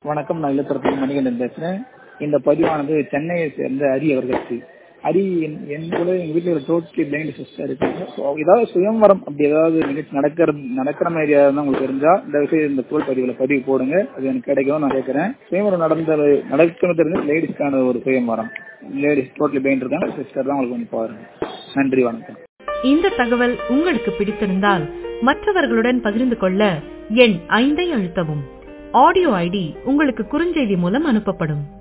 வணக்கம் நான் இல்லத்தரப்பு மணிகண்டன் பேசுறேன் இந்த பதிவானது சென்னையை சேர்ந்த ஹரி அவர்களுக்கு ஹரி என் என் கூட எங்க வீட்டுல ஒரு டோட்டலி பிளைண்ட் சிஸ்டர் இருக்காங்க ஸோ ஏதாவது சுயம்வரம் அப்படி ஏதாவது நிகழ்ச்சி நடக்கிற நடக்கிற மாதிரி ஏதாவது உங்களுக்கு தெரிஞ்சா இந்த விஷயம் இந்த குரல் பதிவுல பதிவு போடுங்க அது எனக்கு கிடைக்கும் நான் கேட்கறேன் சுயம்வரம் நடந்த நடக்கணும் தெரிஞ்ச லேடிஸ்க்கான ஒரு சுயம்வரம் லேடிஸ் டோட்டலி பிளைண்ட் இருக்காங்க சிஸ்டர் தான் உங்களுக்கு வந்து பாருங்க நன்றி வணக்கம் இந்த தகவல் உங்களுக்கு பிடித்திருந்தால் மற்றவர்களுடன் பகிர்ந்து கொள்ள எண் ஐந்தை அழுத்தவும் ஆடியோ ஐடி உங்களுக்கு குறுஞ்செய்தி மூலம் அனுப்பப்படும்